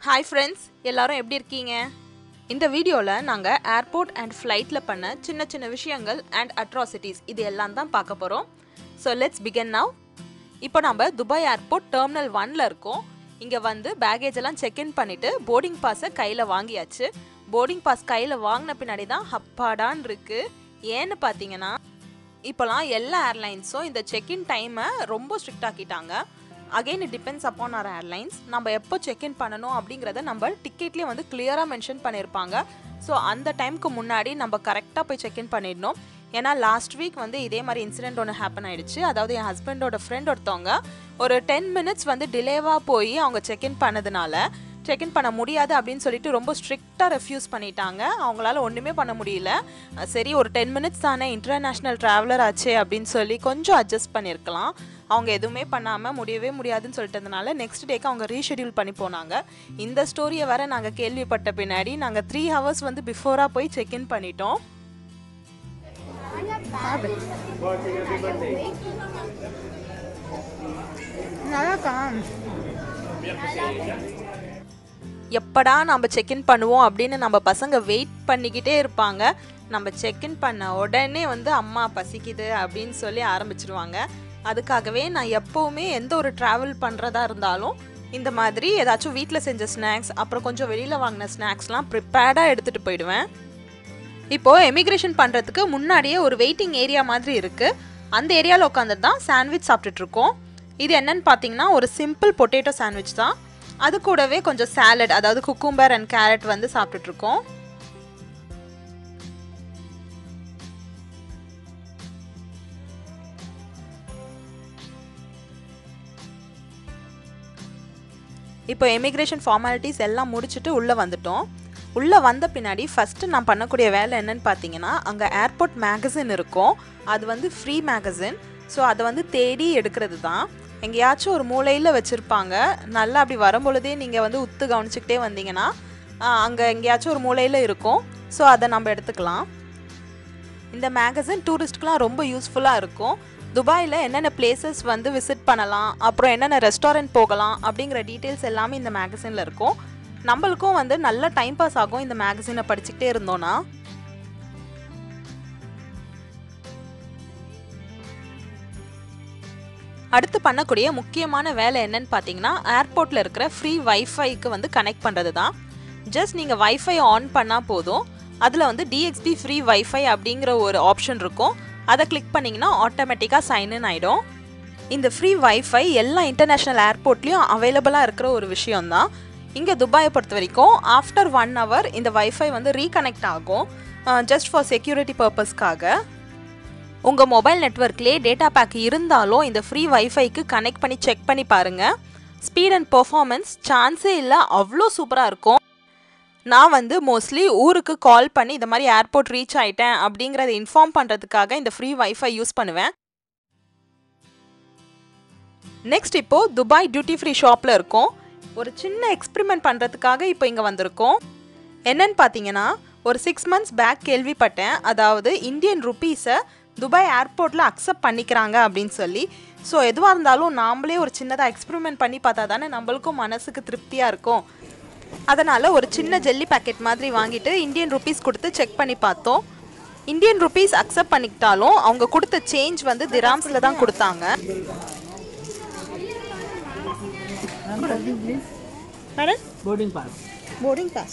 Hi friends எல்லாரும் எப்படி இருக்கீங்க இந்த வீடியோவில் நாங்கள் ஏர்போர்ட் அண்ட் ஃப்ளைட்டில் பண்ண சின்ன சின்ன விஷயங்கள் அண்ட் அட்ராசிட்டிஸ் இது எல்லாம் தான் பார்க்க போகிறோம் ஸோ லெட்ஸ் பிகன் நவ் இப்போ நம்ம துபாய் ஏர்போர்ட் டெர்மினல் ஒன்ல இருக்கோம் இங்கே வந்து பேகேஜ் எல்லாம் செக்இன் பண்ணிவிட்டு போர்டிங் பாஸை கையில் வாங்கியாச்சு போர்டிங் பாஸ் கையில் வாங்கின பின்னாடி தான் ஹப்பாடான் இருக்குது ஏன்னு பார்த்தீங்கன்னா இப்போலாம் எல்லா ஏர்லைன்ஸும் இந்த செக்இன் டைமை ரொம்ப ஸ்ட்ரிக்ட் ஆக்கிட்டாங்க again it depends upon our airlines நம்ம எப்போ செக்இன் பண்ணணும் அப்படிங்கிறத நம்ம டிக்கெட்லேயே வந்து கிளியராக மென்ஷன் பண்ணியிருப்பாங்க ஸோ அந்த டைம்க்கு முன்னாடி நம்ம கரெக்டாக போய் செக்இன் பண்ணிடணும் ஏன்னா லாஸ்ட் வீக் வந்து இதே மாதிரி இன்சிடென்ட் ஒன்று ஹேப்பன் ஆயிடுச்சு அதாவது என் ஹஸ்பண்டோட ஃப்ரெண்ட் ஒருத்தவங்க ஒரு டென் மினிட்ஸ் வந்து டிலேவாக போய் அவங்க செக்இன் பண்ணதுனால செக்இன் பண்ண முடியாது அப்படின்னு சொல்லிட்டு ரொம்ப ஸ்ட்ரிக்டாக ரெஃப்யூஸ் பண்ணிட்டாங்க அவங்களால ஒன்றுமே பண்ண முடியல அஹ் சரி ஒரு டென் மினிட்ஸ் தானே இன்டர்நேஷ்னல் ட்ராவலர் ஆச்சே அப்படின்னு சொல்லி கொஞ்சம் அட்ஜஸ்ட் பண்ணியிருக்கலாம் அவங்க எதுவுமே பண்ணாமல் முடியவே முடியாதுன்னு சொல்லிட்டதுனால நெக்ஸ்ட் டேக்கு அவங்க ரீஷெடியூல் பண்ணி போனாங்க இந்த ஸ்டோரியை வேற நாங்கள் கேள்விப்பட்ட பின்னாடி நாங்கள் த்ரீ ஹவர்ஸ் வந்து பிஃபோராக போய் செக்இன் பண்ணிட்டோம் நல்லாக்கா எப்படா நம்ம செக்இன் பண்ணுவோம் அப்படின்னு நம்ம பசங்க வெயிட் பண்ணிக்கிட்டே இருப்பாங்க நம்ம செக்இன் பண்ண உடனே வந்து அம்மா பசிக்குது அப்படின்னு சொல்லி ஆரம்பிச்சிருவாங்க அதுக்காகவே நான் எப்போவுமே எந்த ஒரு ட்ராவல் பண்ணுறதா இருந்தாலும் இந்த மாதிரி ஏதாச்சும் வீட்டில் செஞ்ச ஸ்நாக்ஸ் அப்புறம் கொஞ்சம் வெளியில் வாங்கின ஸ்நாக்ஸ்லாம் ப்ரிப்பேர்டாக எடுத்துகிட்டு போயிடுவேன் இப்போது எமிக்ரேஷன் பண்ணுறதுக்கு முன்னாடியே ஒரு வெயிட்டிங் ஏரியா மாதிரி இருக்குது அந்த ஏரியாவில் உட்காந்துட்டு தான் சாண்ட்விச் சாப்பிட்டுட்டு இருக்கோம் இது என்னன்னு பார்த்தீங்கன்னா ஒரு சிம்பிள் பொட்டேட்டோ சாண்ட்விச் தான் அது கூடவே கொஞ்சம் சாலட் அதாவது குக்கும்பர் அண்ட் கேரட் வந்து சாப்பிட்டுட்டு இருக்கோம் இப்போ எமிக்ரேஷன் ஃபார்மாலிட்டிஸ் எல்லாம் முடிச்சுட்டு உள்ளே வந்துட்டோம் உள்ளே வந்த பின்னாடி ஃபஸ்ட்டு நான் பண்ணக்கூடிய வேலை என்னன்னு பார்த்தீங்கன்னா அங்கே ஏர்போர்ட் மேகசின் இருக்கும் அது வந்து ஃப்ரீ மேகசின் ஸோ அதை வந்து தேடி எடுக்கிறது தான் எங்கேயாச்சும் ஒரு மூலையில் வச்சுருப்பாங்க நல்லா அப்படி வரும்பொழுதே நீங்கள் வந்து உத்து கவனிச்சுக்கிட்டே வந்தீங்கன்னா அங்கே எங்கேயாச்சும் ஒரு மூலையில் இருக்கும் ஸோ அதை நம்ம எடுத்துக்கலாம் இந்த மேகசின் டூரிஸ்ட்க்குலாம் ரொம்ப யூஸ்ஃபுல்லாக இருக்கும் துபாயில் என்னென்ன பிளேசஸ் வந்து விசிட் பண்ணலாம் அப்புறம் என்னென்ன ரெஸ்டாரண்ட் போகலாம் அப்படிங்கிற டீட்டெயில்ஸ் எல்லாமே இந்த மேகசினில் இருக்கும் நம்மளுக்கும் வந்து நல்ல டைம் பாஸ் ஆகும் இந்த மேகசினை படிச்சுக்கிட்டே இருந்தோன்னா அடுத்து பண்ணக்கூடிய முக்கியமான வேலை என்னன்னு பார்த்தீங்கன்னா ஏர்போர்ட்டில் இருக்கிற ஃப்ரீ வைஃபைக்கு வந்து கனெக்ட் பண்ணுறது தான் ஜஸ்ட் நீங்கள் வைஃபை ஆன் பண்ணால் போதும் அதில் வந்து டிஎக்ஸ்பி ஃப்ரீ வைஃபை அப்படிங்கிற ஒரு ஆப்ஷன் இருக்கும் அதை கிளிக் பண்ணிங்கன்னா ஆட்டோமேட்டிக்காக சைன்இன் ஆகிடும் இந்த ஃப்ரீ வைஃபை எல்லா இன்டர்நேஷ்னல் ஏர்போர்ட்லேயும் அவைலபிளாக இருக்கிற ஒரு விஷயம்தான் இங்கே துபாயை பொறுத்த வரைக்கும் ஆஃப்டர் ஒன் ஹவர் இந்த வைஃபை வந்து ரீகனெக்ட் ஆகும் ஜஸ்ட் ஃபார் செக்யூரிட்டி பர்பஸ்க்காக உங்கள் மொபைல் நெட்ஒர்க்லேயே டேட்டா பேக் இருந்தாலும் இந்த ஃப்ரீ வைஃபைக்கு கனெக்ட் பண்ணி செக் பண்ணி பாருங்கள் ஸ்பீட் அண்ட் பெர்ஃபார்மன்ஸ் சான்ஸே இல்லை அவ்வளோ சூப்பராக இருக்கும் நான் வந்து மோஸ்ட்லி ஊருக்கு கால் பண்ணி இந்த மாதிரி ஏர்போர்ட் ரீச் ஆயிட்டேன் அப்படிங்கிறத இன்ஃபார்ம் பண்ணுறதுக்காக இந்த ஃப்ரீ வைஃபை யூஸ் பண்ணுவேன் நெக்ஸ்ட் இப்போது துபாய் டியூட்டி ஃப்ரீ ஷாப்பில் இருக்கோம் ஒரு சின்ன எக்ஸ்பிரிமெண்ட் பண்ணுறதுக்காக இப்போ இங்கே வந்திருக்கோம் என்னன்னு பார்த்தீங்கன்னா ஒரு சிக்ஸ் மந்த்ஸ் பேக் கேள்விப்பட்டேன் அதாவது இந்தியன் ருப்பீஸை துபாய் ஏர்போர்ட்டில் அக்செப்ட் பண்ணிக்கிறாங்க அப்படின்னு சொல்லி ஸோ எதுவாக இருந்தாலும் நாமளே ஒரு சின்னதாக எக்ஸ்பிரிமெண்ட் பண்ணி பார்த்தா தானே நம்மளுக்கும் மனசுக்கு திருப்தியாக இருக்கும் அதனால் ஒரு சின்ன ஜெல்லி பேக்கெட் மாதிரி வாங்கிட்டு இந்தியன் ருபீஸ் கொடுத்து செக் பண்ணி பார்த்தோம் இந்தியன் ருபீஸ் அக்செப்ட் பண்ணிக்கிட்டாலும் அவங்க கொடுத்த சேஞ்ச் வந்து திராம்ஸில் தான் கொடுத்தாங்க boarding pass. போர்டிங் பாஸ்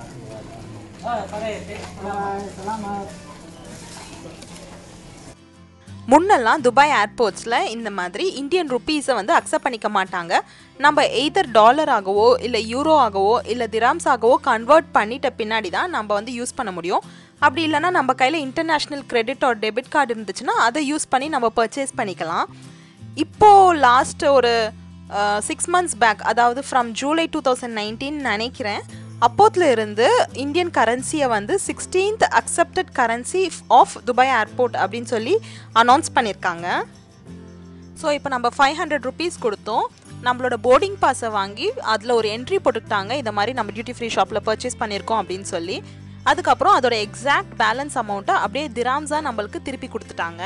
முன்னெல்லாம் துபாய் ஏர்போர்ட்ஸில் இந்த மாதிரி இந்தியன் ருப்பீஸை வந்து அக்செப்ட் பண்ணிக்க மாட்டாங்க நம்ம எய்தர் டாலர் ஆகவோ இல்லை யூரோ ஆகவோ இல்லை திராம்ஸ் ஆகவோ கன்வெர்ட் பண்ணிட்ட பின்னாடி தான் நம்ம வந்து யூஸ் பண்ண முடியும் அப்படி இல்லைன்னா நம்ம கையில் international credit or debit card இருந்துச்சுன்னா அதை யூஸ் பண்ணி நம்ம பர்ச்சேஸ் பண்ணிக்கலாம் இப்போது லாஸ்ட் ஒரு சிக்ஸ் மந்த்ஸ் பேக் அதாவது from July two thousand nineteen நினைக்கிறேன் அப்போத்துல இருந்து இந்தியன் கரன்சியை வந்து sixteenth accepted currency of Dubai airport அப்படின்னு சொல்லி அனௌன்ஸ் பண்ணியிருக்காங்க ஸோ இப்போ நம்ம ஃபைவ் ஹண்ட்ரட் ருபீஸ் கொடுத்தோம் நம்மளோட போர்டிங் பாஸை வாங்கி அதில் ஒரு என்ட்ரி போட்டுக்கிட்டாங்க இந்த மாதிரி நம்ம டியூட்டி ஃப்ரீ ஷாப்பில் பர்ச்சேஸ் பண்ணியிருக்கோம் அப்படின்னு சொல்லி அதுக்கப்புறம் அதோட எக்ஸாக்ட் பேலன்ஸ் அமௌண்ட்டை அப்படியே திராம்ஸாக நம்மளுக்கு திருப்பி கொடுத்துட்டாங்க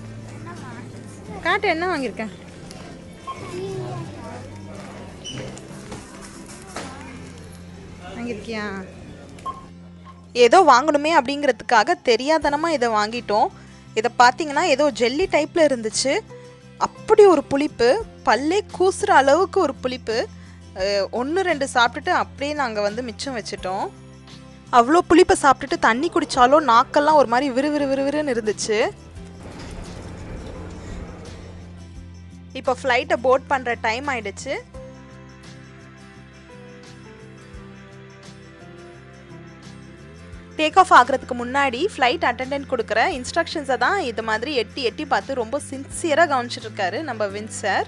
காட்டு என்ன வாங்கியிருக்கேன் வாங்கியிருக்கியா ஏதோ வாங்கணுமே அப்படிங்கிறதுக்காக தெரியாதனமாக இதை வாங்கிட்டோம் இதை பார்த்தீங்கன்னா ஏதோ ஜெல்லி டைப்பில் இருந்துச்சு அப்படி ஒரு புளிப்பு பல்லே கூசுகிற அளவுக்கு ஒரு புளிப்பு ஒன்று ரெண்டு சாப்பிட்டுட்டு அப்படியே நாங்கள் வந்து மிச்சம் வச்சுட்டோம் அவ்வளோ புளிப்பை சாப்பிட்டுட்டு தண்ணி குடித்தாலும் நாக்கெல்லாம் ஒரு மாதிரி விறுவிறு விறுவிறுன்னு இருந்துச்சு இப்போ ஃப்ளைட்டை போட் பண்ணுற டைம் ஆயிடுச்சு டேக் ஆஃப் ஆகிறதுக்கு முன்னாடி ஃப்ளைட் அட்டெண்டன்ட் கொடுக்குற இன்ஸ்ட்ரக்ஷன்ஸை தான் இது மாதிரி எட்டி எட்டி பார்த்து ரொம்ப சின்சியராக கவனிச்சிட்டு இருக்காரு நம்ம வின் சார்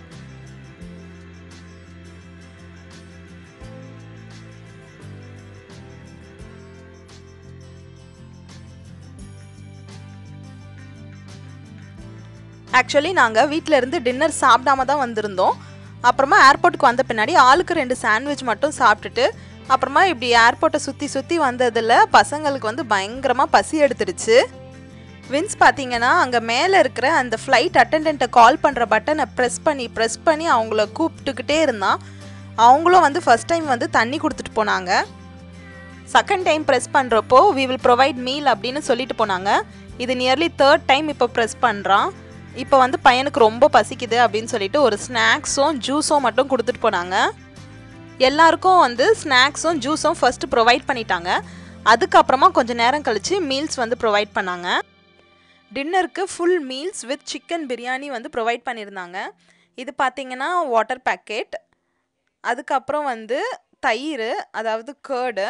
ஆக்சுவலி நாங்கள் வீட்டில் இருந்து டின்னர் சாப்பிடாம தான் வந்திருந்தோம் அப்புறமா ஏர்போர்ட்டுக்கு வந்த பின்னாடி ஆளுக்கு ரெண்டு சாண்ட்விச் மட்டும் சாப்பிட்டுட்டு அப்புறமா இப்படி ஏர்போர்ட்டை சுற்றி சுற்றி வந்ததில் பசங்களுக்கு வந்து பயங்கரமாக பசி எடுத்துடுச்சு வின்ஸ் பார்த்தீங்கன்னா அங்கே மேலே இருக்கிற அந்த ஃப்ளைட் அட்டெண்டண்ட்டை கால் பண்ணுற பட்டனை ப்ரெஸ் பண்ணி ப்ரெஸ் பண்ணி அவங்கள கூப்பிட்டுக்கிட்டே இருந்தான் அவங்களும் வந்து ஃபஸ்ட் டைம் வந்து தண்ணி கொடுத்துட்டு போனாங்க செகண்ட் டைம் ப்ரெஸ் பண்ணுறப்போ வி வில் ப்ரொவைட் மீல் அப்படின்னு சொல்லிட்டு போனாங்க இது நியர்லி தேர்ட் டைம் இப்போ ப்ரெஸ் பண்ணுறான் இப்போ வந்து பையனுக்கு ரொம்ப பசிக்குது அப்படின்னு சொல்லிட்டு ஒரு ஸ்நாக்ஸும் ஜூஸும் மட்டும் கொடுத்துட்டு போனாங்க எல்லாருக்கும் வந்து ஸ்நாக்ஸும் ஜூஸும் ஃபஸ்ட்டு ப்ரொவைட் பண்ணிட்டாங்க அதுக்கப்புறமா கொஞ்சம் நேரம் கழித்து மீல்ஸ் வந்து ப்ரொவைட் பண்ணாங்க டின்னருக்கு full meals with chicken biryani வந்து ப்ரொவைட் பண்ணியிருந்தாங்க இது பார்த்தீங்கன்னா வாட்டர் பேக்கெட் அதுக்கப்புறம் வந்து தயிர் அதாவது கேர்டு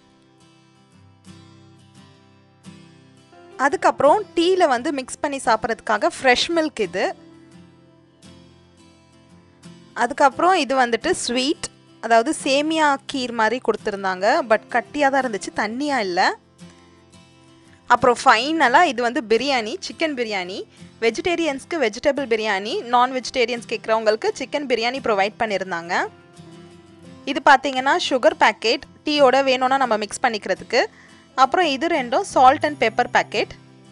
அதுக்கப்புறம் டீயில் வந்து மிக்ஸ் பண்ணி சாப்பிட்றதுக்காக ஃப்ரெஷ் மில்க் இது அதுக்கப்புறம் இது வந்துட்டு ஸ்வீட் அதாவது சேமியா கீர் மாதிரி கொடுத்துருந்தாங்க பட் கட்டியாக தான் இருந்துச்சு தண்ணியாக இல்லை அப்புறம் ஃபைனலாக இது வந்து பிரியாணி சிக்கன் பிரியாணி வெஜிடேரியன்ஸ்க்கு வெஜிடபிள் பிரியாணி நான் வெஜிடேரியன்ஸ் கேட்குறவங்களுக்கு சிக்கன் பிரியாணி ப்ரொவைட் பண்ணியிருந்தாங்க இது பார்த்தீங்கன்னா சுகர் பேக்கெட் டீயோட வேணும்னா நம்ம மிக்ஸ் பண்ணிக்கிறதுக்கு அப்புறம் இது ரெண்டும் சால்ட் அண்ட் பெப்பர் பேக்கெட்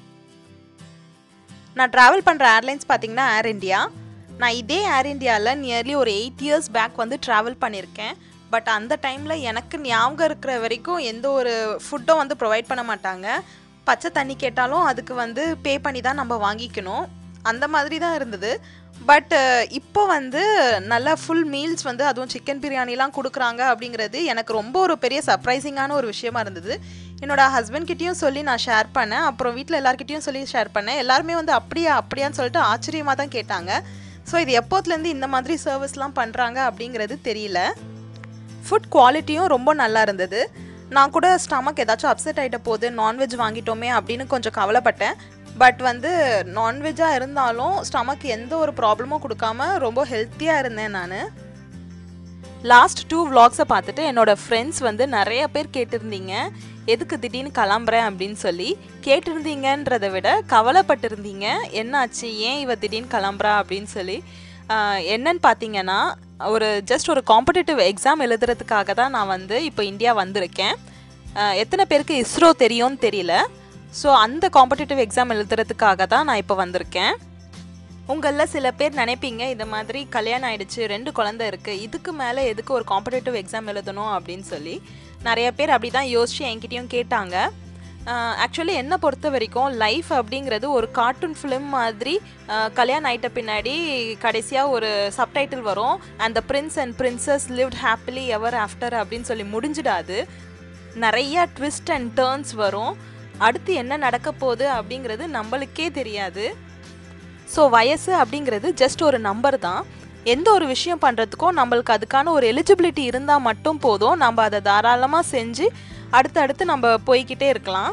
நான் ட்ராவல் பண்ணுற ஏர்லைன்ஸ் பார்த்தீங்கன்னா ஏர் இந்தியா நான் இதே ஏர் இந்தியாவில் நியர்லி ஒரு எயிட் இயர்ஸ் பேக் வந்து ட்ராவல் பண்ணியிருக்கேன் பட் அந்த டைமில் எனக்கு ஞாபகம் இருக்கிற வரைக்கும் எந்த ஒரு ஃபுட்டும் வந்து ப்ரொவைட் பண்ண மாட்டாங்க பச்சை தண்ணி கேட்டாலும் அதுக்கு வந்து பே பண்ணி தான் நம்ம வாங்கிக்கணும் அந்த மாதிரி தான் இருந்தது பட் இப்போ வந்து நல்ல ஃபுல் மீல்ஸ் வந்து அதுவும் சிக்கன் பிரியாணிலாம் கொடுக்குறாங்க அப்படிங்கிறது எனக்கு ரொம்ப ஒரு பெரிய சர்ப்ரைசிங்கான ஒரு விஷயமா இருந்தது என்னோட ஹஸ்பண்ட் கிட்டேயும் சொல்லி நான் ஷேர் பண்ணேன் அப்புறம் வீட்டில் எல்லாருக்கிட்டையும் சொல்லி ஷேர் பண்ணேன் எல்லாருமே வந்து அப்படியா அப்படியான்னு சொல்லிட்டு ஆச்சரியமாக தான் கேட்டாங்க ஸோ இது எப்போத்துலேருந்து இந்த மாதிரி சர்வீஸ்லாம் பண்ணுறாங்க அப்படிங்கிறது தெரியல ஃபுட் குவாலிட்டியும் ரொம்ப நல்லா இருந்தது நான் கூட ஸ்டமக் ஏதாச்சும் அப்செட் ஆகிட்ட போது நான்வெஜ் வாங்கிட்டோமே அப்படின்னு கொஞ்சம் கவலைப்பட்டேன் பட் வந்து நான்வெஜ்ஜாக இருந்தாலும் ஸ்டமக் எந்த ஒரு ப்ராப்ளமும் கொடுக்காம ரொம்ப ஹெல்த்தியாக இருந்தேன் நான் லாஸ்ட் டூ vlogs-அ பார்த்துட்டு என்னோட ஃப்ரெண்ட்ஸ் வந்து நிறைய பேர் கேட்டிருந்தீங்க எதுக்கு திடீர்னு கிளம்புறேன் அப்படின்னு சொல்லி கேட்டிருந்தீங்கன்றதை விட கவலைப்பட்டிருந்தீங்க என்னாச்சு ஏன் இவ திடீர்னு கிளம்புறா அப்படின்னு சொல்லி ஆஹ், என்னன்னு பார்த்தீங்கன்னா ஒரு ஜஸ்ட் ஒரு காம்படிட்டிவ் எக்ஸாம் எழுதுறதுக்காக தான் நான் வந்து இப்போ இந்தியா வந்திருக்கேன் ஆஹ், எத்தனை பேருக்கு இஸ்ரோ தெரியும்னு தெரியல ஸோ அந்த காம்படிட்டிவ் எக்ஸாம் எழுதுறதுக்காக தான் நான் இப்போ வந்திருக்கேன் உங்களில் சில பேர் நினைப்பீங்க இந்த மாதிரி கல்யாணம் ஆயிடுச்சு ரெண்டு குழந்தை இருக்குது இதுக்கு மேலே எதுக்கு ஒரு காம்படிட்டிவ் எக்ஸாம் எழுதணும் அப்படின்னு சொல்லி நிறைய பேர் அப்படி தான் யோசிச்சு என்கிட்டயும் கேட்டாங்க ஆக்சுவலி என்னை பொறுத்த வரைக்கும் லைஃப் அப்படிங்கிறது ஒரு கார்ட்டூன் ஃபிலிம் மாதிரி ஆஹ், கல்யாணம் ஆயிட்ட பின்னாடி கடைசியாக ஒரு சப்டைட்டில் வரும் and the prince and princess lived happily ever after அப்படின்னு சொல்லி முடிஞ்சிடாது நிறைய ட்விஸ்ட் அண்ட் டேர்ன்ஸ் வரும் அடுத்து என்ன நடக்க போகுது அப்படிங்கிறது நம்மளுக்கே தெரியாது ஸோ வயசு அப்படிங்கிறது ஜஸ்ட் ஒரு நம்பர் தான் எந்த ஒரு விஷயம் பண்ணுறதுக்கும் நம்மளுக்கு அதுக்கான ஒரு எலிஜிபிலிட்டி இருந்தால் மட்டும் போதும் நம்ம அதை தாராளமாக செஞ்சு அடுத்தடுத்து நம்ம போய்க்கிட்டே இருக்கலாம்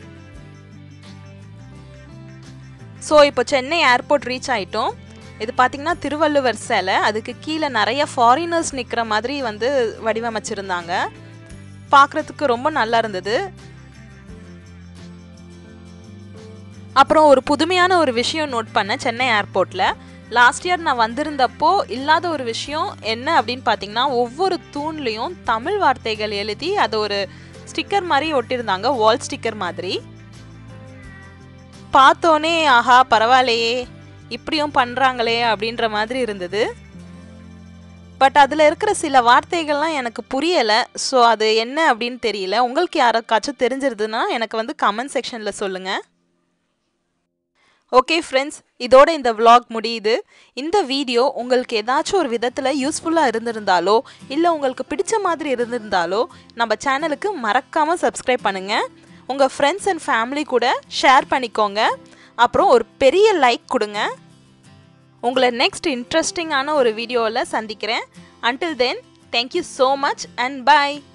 ஸோ இப்போ சென்னை ஏர்போர்ட் ரீச் ஆயிட்டோம் இது பார்த்திங்கன்னா திருவள்ளுவர் சிலை அதுக்கு கீழே நிறைய ஃபாரினர்ஸ் நிற்கிற மாதிரி வந்து வடிவமைச்சிருந்தாங்க பார்க்குறதுக்கு ரொம்ப நல்லா இருந்தது அப்புறம் ஒரு புதுமையான ஒரு விஷயம் நோட் பண்ணேன் சென்னை ஏர்போர்ட்டில் லாஸ்ட் இயர் நான் வந்திருந்தப்போ இல்லாத ஒரு விஷயம் என்ன அப்படின்னு பார்த்தீங்கன்னா ஒவ்வொரு தூண்லேயும் தமிழ் வார்த்தைகள் எழுதி அதை ஒரு ஸ்டிக்கர் மாதிரி ஒட்டியிருந்தாங்க வால் ஸ்டிக்கர் மாதிரி பார்த்தோன்னே ஆஹா பரவாயில்லையே இப்படியும் பண்ணுறாங்களே அப்படின்ற மாதிரி இருந்தது பட் அதில் இருக்கிற சில வார்த்தைகள்லாம் எனக்கு புரியலை ஸோ அது என்ன அப்படின்னு தெரியல உங்களுக்கு யாருக்காச்சும் தெரிஞ்சிருதுன்னா எனக்கு வந்து கமெண்ட் செக்ஷனில் சொல்லுங்கள் ஓகே ஃப்ரெண்ட்ஸ் இதோட இந்த vlog முடியுது இந்த வீடியோ உங்களுக்கு ஏதாச்சும் ஒரு விதத்தில் யூஸ்ஃபுல்லாக இருந்திருந்தாலோ இல்லை உங்களுக்கு பிடிச்ச மாதிரி இருந்திருந்தாலோ நம்ம சேனலுக்கு மறக்காமல் சப்ஸ்கிரைப் பண்ணுங்கள் உங்கள் ஃப்ரெண்ட்ஸ் அண்ட் ஃபேமிலி கூட ஷேர் பண்ணிக்கோங்க அப்புறம் ஒரு பெரிய லைக் கொடுங்க உங்களை நெக்ஸ்ட் இன்ட்ரெஸ்டிங்கான ஒரு வீடியோவில் சந்திக்கிறேன் until then thank you so much and by